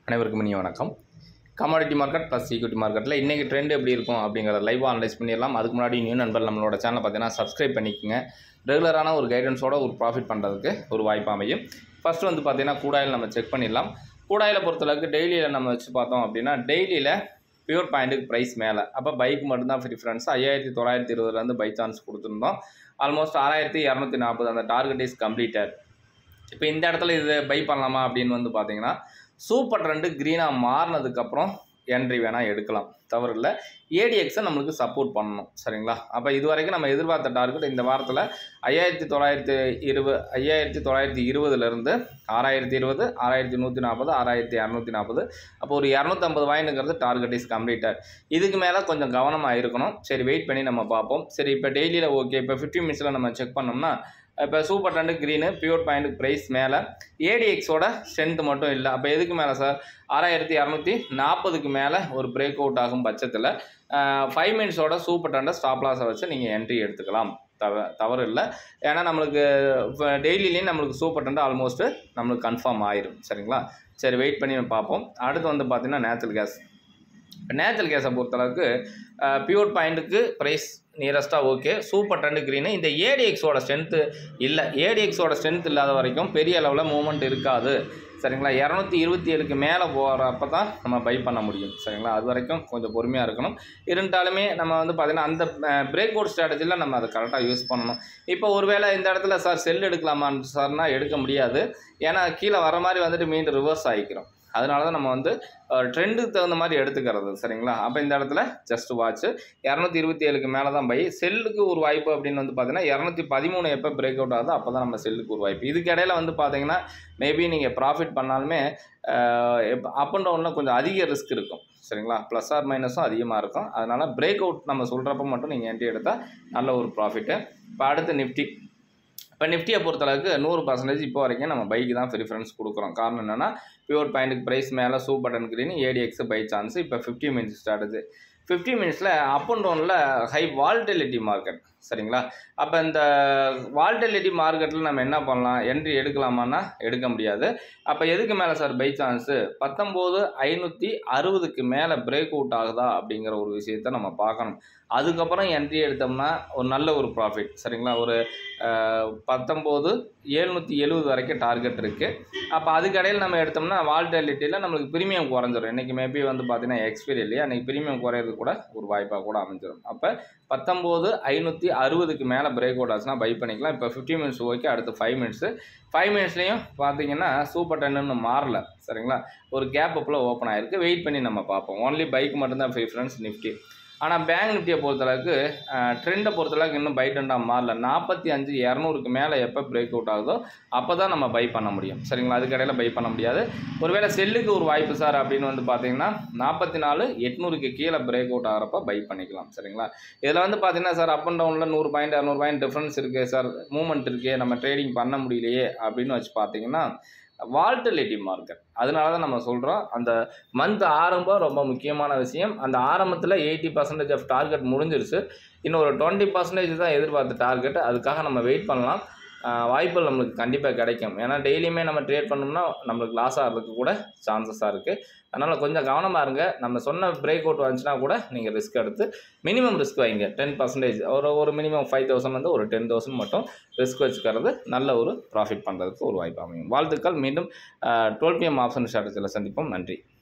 அனைவருக்கும் இனிய வணக்கம் கமாடிட்டி மார்க்கெட் ப்ளஸ் ஈக்விட்டி மார்க்கெட்டில் இன்றைக்கி ட்ரெண்ட் எப்படி இருக்கும் அப்படிங்கிறத லைவாக அனலைஸ் பண்ணிடலாம் அதுக்கு முன்னாடி நியூ நண்பர் நம்மளோட சேனலை பார்த்தீங்கன்னா சப்ஸ்கிரைப் பண்ணிக்கோங்க ரெகுலரான ஒரு கைடன்ஸோட ஒரு ப்ராஃபிட் பண்ணுறதுக்கு ஒரு வாய்ப்பு அமையும் ஃபஸ்ட்டு வந்து பார்த்தீங்கன்னா கூடாயில் நம்ம செக் பண்ணிடலாம் கூடாயில் பொறுத்தளவுக்கு டெய்லியில் நம்ம வச்சு பார்த்தோம் அப்படின்னா டெய்லியில் பியூர் பாயிண்ட்டுக்கு ப்ரைஸ் மேலே அப்போ பைக் மட்டும்தான் ப்ரிஃபரன்ஸ் ஐயாயிரத்தி தொள்ளாயிரத்தி இருபதுலேருந்து பை சான்ஸ் கொடுத்துருந்தோம் ஆல்மோஸ்ட் ஆறாயிரத்தி இரநூத்தி நாற்பது அந்த டார்கெட் இஸ் கம்ப்ளீட்டட் இப்போ இந்த இடத்துல இது பை பண்ணலாமா அப்படின்னு வந்து பார்த்தீங்கன்னா சூப்பர் ட்ரெண்டு க்ரீனாக மாறினதுக்கப்புறம் என்ட்ரி வேணால் எடுக்கலாம் தவறு இல்லை ஏடிஎக்ஸை நம்மளுக்கு சப்போர்ட் பண்ணணும் சரிங்களா அப்போ இது வரைக்கும் நம்ம எதிர்பார்த்த டார்கெட் இந்த வாரத்தில் ஐயாயிரத்தி தொள்ளாயிரத்தி இருபது ஐயாயிரத்தி தொள்ளாயிரத்தி இருபதுலேருந்து ஆறாயிரத்தி இருபது ஆறாயிரத்தி நூற்றி நாற்பது ஆறாயிரத்தி இரநூத்தி நாற்பது அப்போ ஒரு இரநூத்தம்பது வாயினுங்கிறது டார்கெட் இஸ் கம்ப்ளீட்டட் இதுக்கு மேலே கொஞ்சம் கவனமாக இருக்கணும் சரி வெயிட் பண்ணி நம்ம பார்ப்போம் சரி இப்போ டெய்லியில் ஓகே இப்போ ஃபிஃப்டி மினிட்ஸில் நம்ம செக் பண்ணோம்னா இப்போ super trend green pure point price மேலே ஏடிஎக்ஸோட ஸ்ட்ரென்த் மட்டும் இல்லை அப்போ எதுக்கு மேலே சார் ஆறாயிரத்தி இரநூத்தி நாற்பதுக்கு மேலே ஒரு பிரேக் அவுட் ஆகும் பட்சத்தில் ஃபைவ் மினிட்ஸோட சூப்பர் டெண்டை ஸ்டாப் லாஸை வச்சு நீங்கள் என்ட்ரி எடுத்துக்கலாம் தவ தவறு இல்லை ஏன்னா நம்மளுக்கு டெய்லிலையும் நம்மளுக்கு சூப்பர் டெண்டு ஆல்மோஸ்ட்டு நம்மளுக்கு கன்ஃபார்ம் ஆயிரும் சரிங்களா சரி வெயிட் பண்ணி பார்ப்போம் அடுத்து வந்து பார்த்திங்கன்னா நேச்சுரல் கேஸ் நேச்சுரல் கேஸை பொறுத்தளவுக்கு பியூர் பாயிண்ட்டுக்கு ப்ரைஸ் நியரஸ்ட்டாக ஓகே சூப்பர் ட்ரெண்டு க்ரீனு இந்த ஏடிஎக்ஸோட ஸ்ட்ரென்த்து இல்லை ஏடிஎக்ஸோட ஸ்ட்ரென்த் இல்லாத வரைக்கும் பெரிய அளவில் மூவ்மெண்ட் இருக்காது சரிங்களா இரநூத்தி இருபத்தி ஏழுக்கு மேலே போகிறப்ப தான் நம்ம பை பண்ண முடியும் சரிங்களா அது வரைக்கும் கொஞ்சம் பொறுமையாக இருக்கணும் இருந்தாலுமே நம்ம வந்து பார்த்திங்கன்னா அந்த பிரேக் அவுட் ஸ்ட்ராட்டஜியில் நம்ம அதை கரெக்டாக யூஸ் பண்ணணும் இப்போ ஒருவேளை இந்த இடத்துல சார் செல் எடுக்கலாமான்னு சார்னா எடுக்க முடியாது ஏன்னா கீழே வர மாதிரி வந்துட்டு மீண்டும் ரிவர்ஸ் ஆகிக்கிறோம் அதனால தான் நம்ம வந்து ட்ரெண்டுக்கு தகுந்த மாதிரி எடுத்துக்கிறது சரிங்களா அப்போ இந்த இடத்துல ஜஸ்ட் வாட்ச் இரநூத்தி இருபத்தி ஏழுக்கு மேலே தான் பை செல்லுக்கு ஒரு வாய்ப்பு அப்படின்னு வந்து பார்த்தீங்கன்னா இரநூத்தி பதிமூணு எப்போ பிரேக் அவுட் ஆகுதோ அப்போ தான் நம்ம செல்லுக்கு ஒரு வாய்ப்பு இதுக்கு இடையில வந்து பார்த்தீங்கன்னா மேபி நீங்கள் ப்ராஃபிட் பண்ணாலுமே அப் அண்ட் டவுனில் கொஞ்சம் அதிக ரிஸ்க் இருக்கும் சரிங்களா ப்ளஸ் ஆர் மைனஸும் அதிகமாக இருக்கும் அதனால் பிரேக் அவுட் நம்ம சொல்கிறப்ப மட்டும் நீங்கள் என்ட்ரி எடுத்தால் நல்ல ஒரு ப்ராஃபிட்டு இப்போ அடுத்து நிஃப்டி இப்போ நிஃப்டியை பொறுத்தளவுக்கு நூறு பர்சன்டேஜ் இப்போ வரைக்கும் நம்ம பைக்கு தான் ப்ரிஃபரன்ஸ் கொடுக்குறோம் காரணம் என்னென்னா பியூர் பாயிண்ட்டுக்கு ப்ரைஸ் மேலே சூப் பட்டன் க்ரீன் ஏடிஎக்ஸ் பை சான்ஸ் இப்போ ஃபிஃப்டி மினிட்ஸ் ஸ்டார்ட்டுது ஃபிஃப்டி மினிட்ஸில் அப் அண்ட் டவுனில் ஹை வால்டெலிட்டி மார்க்கெட் சரிங்களா அப்போ இந்த வால்டெலிட்டி மார்க்கெட்டில் நம்ம என்ன பண்ணலாம் என்ட்ரி எடுக்கலாமான்னா எடுக்க முடியாது அப்போ எதுக்கு மேலே சார் பை சான்ஸு பத்தொம்போது ஐநூற்றி அறுபதுக்கு மேலே பிரேக் அவுட் ஆகுதா அப்படிங்கிற ஒரு விஷயத்த நம்ம பார்க்கணும் அதுக்கப்புறம் என்ட்ரி எடுத்தோம்னா ஒரு நல்ல ஒரு ப்ராஃபிட் சரிங்களா ஒரு பத்தொம்போது ஏழ்நூற்றி எழுபது வரைக்கும் டார்கெட் இருக்குது அப்போ அதுக்கடையில் நம்ம எடுத்தோம்னா வால்டெலிட்டியில் நம்மளுக்கு ப்ரீமியம் குறைஞ்சிரும் இன்றைக்கி மேபி வந்து பார்த்தீங்கன்னா எக்ஸ்பீரி இல்லையா அன்றைக்கி ப்ரீமியம் குறையிறது கூட ஒரு வாய்ப்பாக கூட அமைஞ்சிடும் அப்போ பத்தொம்போது ஐநூற்றி அறுபதுக்கு மேலே பிரேக் அவுட் ஆச்சுன்னா பை பண்ணிக்கலாம் இப்போ ஃபிஃப்டி மினிட்ஸ் ஓகே அடுத்து ஃபைவ் மினிட்ஸு ஃபைவ் மினிட்ஸ்லேயும் பார்த்தீங்கன்னா சூப்பர் டென்னு மாறல சரிங்களா ஒரு கேப் அப்பில் ஓப்பன் ஆகிருக்கு வெயிட் பண்ணி நம்ம பார்ப்போம் ஓன்லி பைக் மட்டும்தான் ப்ரிஃபரன்ஸ் நிஃப்டி ஆனால் பேங்க் நிஃப்டியை பொறுத்தளவுக்கு ட்ரெண்டை பொறுத்தளவுக்கு இன்னும் பை ட்ரெண்டாக மாறல நாற்பத்தி அஞ்சு இரநூறுக்கு மேலே எப்போ பிரேக் அவுட் ஆகுதோ அப்போ தான் நம்ம பை பண்ண முடியும் சரிங்களா அதுக்கடையில் பை பண்ண முடியாது ஒருவேளை செல்லுக்கு ஒரு வாய்ப்பு சார் அப்படின்னு வந்து பார்த்தீங்கன்னா நாற்பத்தி நாலு எட்நூறுக்கு கீழே பிரேக் அவுட் ஆகிறப்ப பை பண்ணிக்கலாம் சரிங்களா இதில் வந்து பார்த்தீங்கன்னா சார் அப் அண்ட் டவுனில் நூறு பாயிண்ட் இரநூறு பாயிண்ட் டிஃப்ரென்ஸ் இருக்குது சார் மூவ்மெண்ட் இருக்கே நம்ம ட்ரேடிங் பண்ண முடியலையே அப்படின்னு வச்சு பார்த்தீங்கன்னா வால்டிலிட்டி மார்க்கெட் அதனால தான் நம்ம சொல்கிறோம் அந்த மந்த் ஆரம்பம் ரொம்ப முக்கியமான விஷயம் அந்த ஆரம்பத்தில் எயிட்டி பர்சன்டேஜ் ஆஃப் டார்கெட் முடிஞ்சிருச்சு இன்னும் ஒரு டுவெண்ட்டி பர்சன்டேஜ் தான் எதிர்பார்த்த டார்கெட் அதுக்காக நம்ம வெயிட் பண்ணலாம் வாய்ப்புகள் நம்மளுக்கு கண்டிப்பாக கிடைக்கும் ஏன்னா டெய்லியுமே நம்ம ட்ரேட் பண்ணோம்னா நம்மளுக்கு லாஸ் ஆகிறதுக்கு கூட சான்சஸாக இருக்குது அதனால் கொஞ்சம் கவனமாக இருங்க நம்ம சொன்ன பிரேக் அவுட் வந்துச்சுன்னா கூட நீங்கள் ரிஸ்க் எடுத்து மினிமம் ரிஸ்க் வைங்க டென் பர்சன்டேஜ் ஒரு ஒரு மினிமம் ஃபைவ் தௌசண்ட் வந்து ஒரு டென் தௌசண்ட் மட்டும் ரிஸ்க் வச்சுக்கிறது நல்ல ஒரு ப்ராஃபிட் பண்ணுறதுக்கு ஒரு வாய்ப்பு அமையும் வாழ்த்துக்கள் மீண்டும் டுவெல் பிஎம் ஆப்ஷன் ஸ்ட்ராட்டஜியில் சந்திப்போம் நன்றி